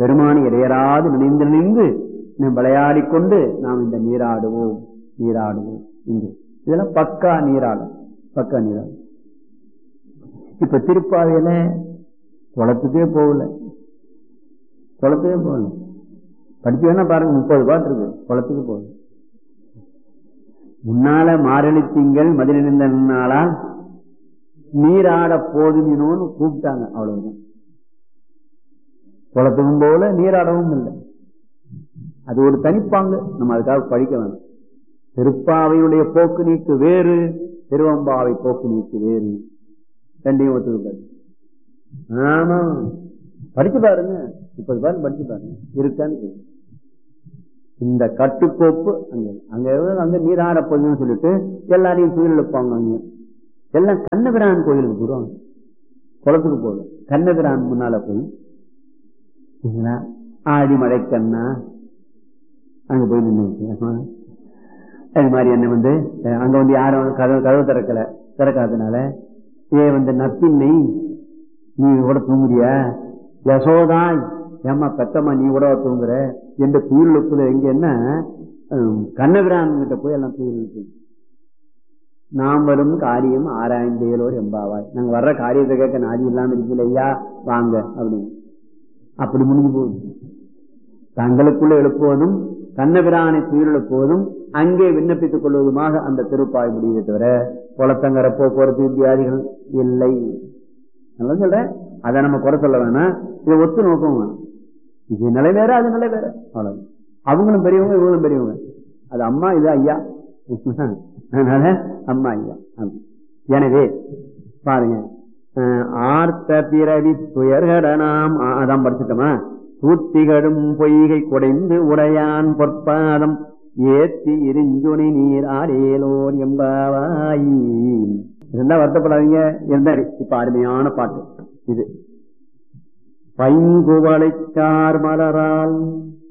பெருமானை இடையராது நினைந்து நினைந்து நாம் விளையாடிக் கொண்டு நாம் இந்த நீராடுவோம் நீராடுவோம் இங்கு இதெல்லாம் பக்கா நீராடும் பக்கா நீராடும் இப்ப திருப்பாவையில குளத்துக்கே போகல குளத்துக்கே போகல படிச்சு வேணா பாருங்க முப்பது பாட்டு இருக்கு குளத்துக்கு போகல முன்னால மாரளி திங்கள் மதிலிருந்த நாளால் நீராட போதுமினோன்னு கூப்பிட்டாங்க அவ்வளவுதான் குளத்துக்கும் போல நீராடவும் இல்லை அது ஒரு தனிப்பாங்க நம்ம அதுக்காக படிக்க வேணும் திருப்பாவையுடைய போக்கு நீக்கு வேறு திருவம்பாவை போக்கு நீக்கு வேறு ரெண்டையும் ஒத்துக்கிட்டாரு ஆமா படிச்சு பாருங்க முப்பது பாருங்க படிச்சு பாருங்க இருக்கான்னு கேளுங்க. இந்த கட்டுக்கோப்பு அங்க இல்ல. அங்க இருந்து அங்க நீராட போதுன்னு சொல்லிட்டு எல்லாரையும் கோயில் வைப்பாங்க அங்க எல்லாம் கண்ணபிரான் கோயிலுக்கு போடுவாங்க குளத்துக்கு போதும் கண்ணபிரான் முன்னால போய் சரிங்களா? ஆடி மழைக்கண்ணா அங்க போய் நின்று அது மாதிரி என்ன வந்து அஹ் அங்க வந்து யாரும் கதவு கதவு திறக்கல திறக்காதனால ஏ வந்து நத்தின்னை நீ கூட தூங்குறியா யசோதாய் ஏம்மா பெத்தம்மா நீ கூட தூங்குற என்ற துயில் எழுப்புது எங்க என்ன கண்ணபிரான் கிட்ட போய் எல்லாம் துயில் எழுப்பு நாம் வரும் காரியம் ஆராய்ந்தேலோர் எம்பாவாய் நாங்க வர்ற காரியத்தை கேட்க நாடி இல்லாம இருக்கல ஐயா வாங்க அப்படின்னு அப்படி முடிஞ்சு போகுது தங்களுக்குள்ள எழுப்புவதும் கண்ணபிரானை துயில் எழுப்புவதும் அங்கே விண்ணப்பித்துக் கொள்வதுமாக அந்த திருப்பாய் முடியுதை தவிர குளத்தங்கர போக்குவரத்து வித்தியாதிகள் இல்லை நல்லா சொல்றேன் அதை நம்ம குறை சொல்ல வேணாம் இதை ஒத்து நோக்கம் வேணும் இது நிலை வேற அது நிலை வேற அவ்வளவு அவங்களும் பெரியவங்க இவங்களும் பெரியவங்க அது அம்மா இது ஐயா அதனால அம்மா ஐயா அப்படி. எனவே பாருங்க அஹ், ஆர்த்த பிறவி துயர்கடனாம் ஆ, அதான் படிச்சுட்டோமா சூத்திகடும் பொய்கை குடைந்து உடையான் பொற்பாதம் ஏத்தி இருஞ்சுனை நீர் ஆரேலோர் எம்பாவாய் இருந்தா வருத்தப்படாதீங்க இருந்தாரு இப்ப அருமையான பாட்டு இது பைங்குவளைச்சார் மலரால்